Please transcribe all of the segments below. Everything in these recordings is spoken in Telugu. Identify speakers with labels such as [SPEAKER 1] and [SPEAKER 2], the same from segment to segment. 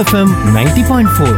[SPEAKER 1] FM ninety point four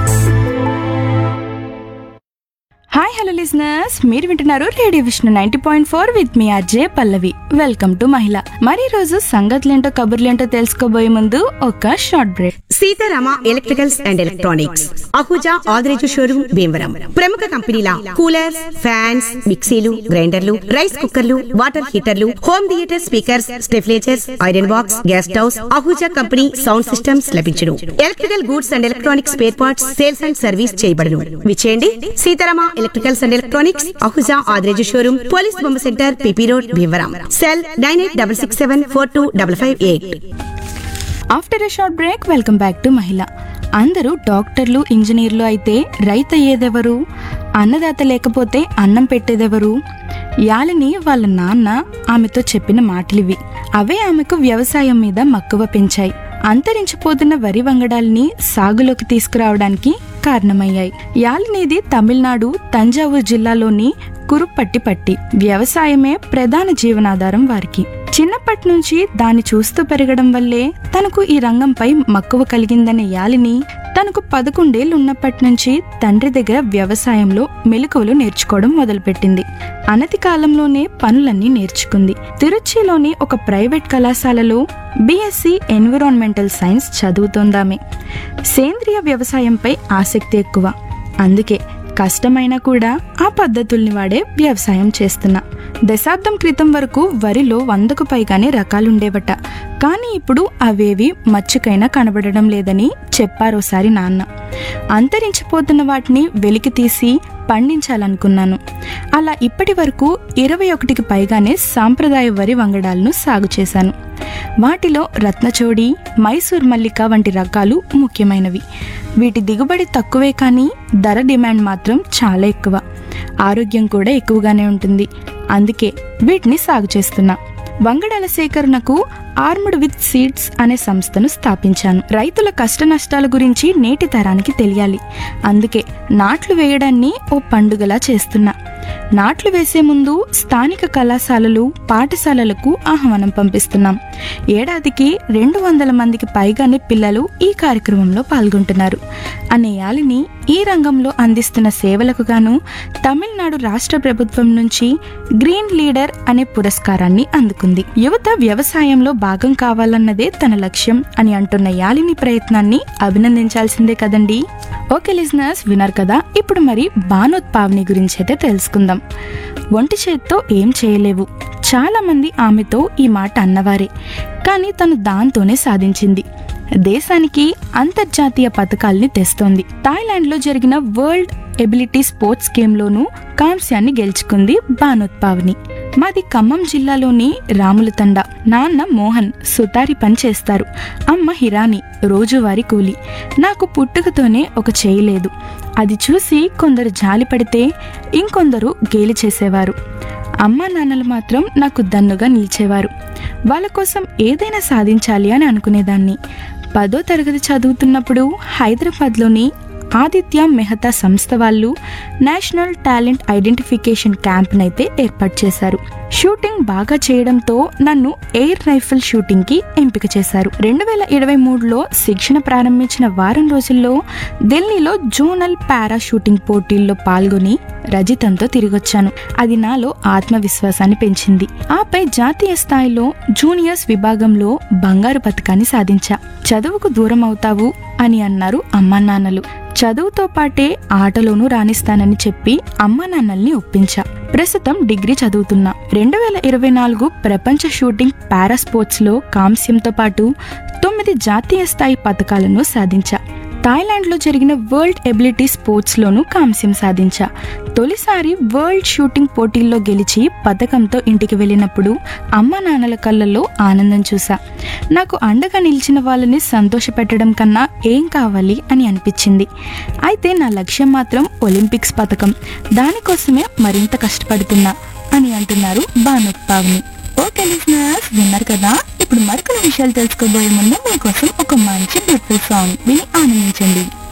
[SPEAKER 2] hi hello listeners మీరు వింటున్నారు radio Vishnu ninety point four with మీ అజయ్ పల్లవి వెల్కమ్ టు మహిళ మరి ఈ రోజు సంగతులేంటో కబుర్లేంటో తెలుసుకోబోయే ముందు ఒక short break
[SPEAKER 3] Seetharama electricals and electronics Ahuja Adireju showroom Bhimavaram ప్రముఖ కంపెనీల కూలర్స్ ఫ్యాన్స్ మిక్సీలు గ్రైండర్లు రైస్ కుక్కర్లు వాటర్ హీటర్లు home theatre speakers stabilizers iron box gas stoves Ahuja company sound systems లభించును electrical goods and electronics spare parts sales and service చేయబడును విచేయండి Seetharama electricals and electronics Ahuja Adireju showroom police బొమ్మ centre PP road Bhimavaram cell nine eight double six seven four two double five eight
[SPEAKER 2] after a short break welcome back to Mahila అందరూ డాక్టర్లు ఇంజనీర్లు అయితే రైతు అయ్యేదెవరు అన్నదాత లేకపోతే అన్నం పెట్టేదెవరు యాలిని వాళ్ళ నాన్న ఆమెతో చెప్పిన మాటలివి అవే ఆమెకు వ్యవసాయం మీద మక్కువ పెంచాయి అంతరించిపోతున్న వరి వంగడాల్ని సాగులోకి తీసుకురావడానికి కారణమయ్యాయి యాలినిది తమిళనాడు తంజావూరు జిల్లాలోని కురుప్పట్టి పట్టి వ్యవసాయమే ప్రధాన జీవనాధారం వారికి చిన్నప్పటి నుంచి దాన్ని చూస్తూ పెరగడం వల్లే తనకు ఈ రంగంపై మక్కువ కలిగిందనే యాలిని తనకు పదకొండేళ్ళు ఉన్నప్పటి నుంచి తండ్రి దగ్గర వ్యవసాయంలో మెలకువలు నేర్చుకోవడం మొదలుపెట్టింది అనతి కాలంలోనే పనులన్నీ నేర్చుకుంది తిరుచిలోని ఒక ప్రైవేట్ కళాశాలలో బీఎస్సీ ఎన్విరాన్మెంటల్ సైన్స్ చదువుతోందామె సేంద్రియ వ్యవసాయంపై ఆసక్తి ఎక్కువ అందుకే కష్టమైనా కూడా ఆ పద్ధతుల్ని వాడే వ్యవసాయం చేస్తున్నా దశాబ్దం క్రితం వరకు వరిలో వందకు పైగానే రకాలుండేవట కానీ ఇప్పుడు అవేవి మచ్చుకైనా కనబడడం లేదని చెప్పారోసారి నాన్న అంతరించిపోతున్న వాటిని వెలికి తీసి పండించాలనుకున్నాను అలా ఇప్పటి వరకు ఇరవై ఒకటికి పైగానే సాంప్రదాయ వరి వంగడాలను సాగు చేశాను వాటిలో రత్నచోడి మైసూర్ మల్లిక వంటి రకాలు ముఖ్యమైనవి వీటి దిగుబడి తక్కువే కానీ ధర డిమాండ్ మాత్రం చాలా ఎక్కువ ఆరోగ్యం కూడా ఎక్కువగానే ఉంటుంది అందుకే వీటిని సాగు చేస్తున్నా వంగడాల సేకరణకు ఆర్మ్డ్ విత్ సీడ్స్ అనే సంస్థను స్థాపించాను రైతుల కష్ట నష్టాల గురించి నేటి తరానికి తెలియాలి అందుకే నాట్లు వేయడాన్ని ఓ పండుగలా చేస్తున్నా నాట్లు వేసే ముందు స్థానిక కళాశాలలు పాఠశాలలకు ఆహ్వానం పంపిస్తున్నాం ఏడాదికి రెండు వందల మందికి పైగానే పిల్లలు ఈ కార్యక్రమంలో పాల్గొంటున్నారు అనే యాలిని ఈ రంగంలో అందిస్తున్న సేవలకు గాను తమిళనాడు రాష్ట్ర ప్రభుత్వం నుంచి గ్రీన్ లీడర్ అనే పురస్కారాన్ని అందుకుంది యువత వ్యవసాయంలో భాగం కావాలన్నదే తన లక్ష్యం అని అంటున్న యాలిని ప్రయత్నాన్ని అభినందించాల్సిందే కదండి ఓకే లిజనర్స్ విన్నారు కదా ఇప్పుడు మరి బానోత్పావని గురించి అయితే తెలుసుకుందాం ఒంటి చేత్తో ఏం చేయలేవు చాలా మంది ఆమెతో ఈ మాట అన్నవారే కానీ తను దాంతోనే సాధించింది దేశానికి అంతర్జాతీయ పథకాల్ని తెస్తోంది థాయిలాండ్ లో జరిగిన వరల్డ్ ఎబిలిటీ స్పోర్ట్స్ గేమ్ లోను కాంస్యాన్ని గెలుచుకుంది బానోత్పావని మాది ఖమ్మం జిల్లాలోని రాములతండ నాన్న మోహన్ సుతారి పని చేస్తారు అమ్మ హిరాని రోజువారీ కూలి నాకు పుట్టుకతోనే ఒక చేయి లేదు అది చూసి కొందరు జాలి పడితే ఇంకొందరు గేలి చేసేవారు అమ్మా నాన్నలు మాత్రం నాకు దన్నుగా నిలిచేవారు వాళ్ళ కోసం ఏదైనా సాధించాలి అని అనుకునేదాన్ని పదో తరగతి చదువుతున్నప్పుడు హైదరాబాద్లోని ఆదిత్య మెహతా సంస్థ వాళ్ళు నేషనల్ టాలెంట్ ఐడెంటిఫికేషన్ క్యాంప్నైతే ఏర్పాటు చేశారు షూటింగ్ బాగా చేయడంతో నన్ను ఎయిర్ రైఫిల్ షూటింగ్ కి ఎంపిక చేశారు రెండు వేల ఇరవై మూడులో శిక్షణ ప్రారంభించిన వారం రోజుల్లో ఢిల్లీలో జోనల్ పారా షూటింగ్ పోటీల్లో పాల్గొని రజితంతో తిరిగొచ్చాను అది నాలో ఆత్మవిశ్వాసాన్ని పెంచింది ఆపై జాతీయ స్థాయిలో జూనియర్స్ విభాగంలో బంగారు పథకాన్ని సాధించా చదువుకు దూరం అవుతావు అని అన్నారు అమ్మా నాన్నలు చదువుతో పాటే ఆటలోనూ రాణిస్తానని చెప్పి అమ్మా నాన్నల్ని ఒప్పించా ప్రస్తుతం డిగ్రీ చదువుతున్నా రెండు వేల ఇరవై నాలుగు ప్రపంచ షూటింగ్ పారా స్పోర్ట్స్ లో కాంస్యంతో పాటు తొమ్మిది జాతీయ స్థాయి పథకాలను సాధించా థాయిలాండ్ లో జరిగిన వరల్డ్ ఎబిలిటీ స్పోర్ట్స్ లోను కాంస్యం సాధించా తొలిసారి వరల్డ్ షూటింగ్ పోటీల్లో గెలిచి పథకంతో ఇంటికి వెళ్ళినప్పుడు అమ్మ నాన్నల కళ్ళల్లో ఆనందం చూసా నాకు అండగా నిలిచిన వాళ్ళని సంతోషపెట్టడం కన్నా ఏం కావాలి అని అనిపించింది అయితే నా లక్ష్యం మాత్రం ఒలింపిక్స్ పథకం దానికోసమే మరింత కష్టపడుతున్నా అని అంటున్నారు బానుత్పావ్ని ఓకే లిజనర్స్ విన్నారు కదా ఇప్పుడు మరికొన్ని విషయాలు తెలుసుకోబోయే ముందు మీకోసం ఒక మంచి బ్యూటిఫుల్ సాంగ్ విని ఆనందించండి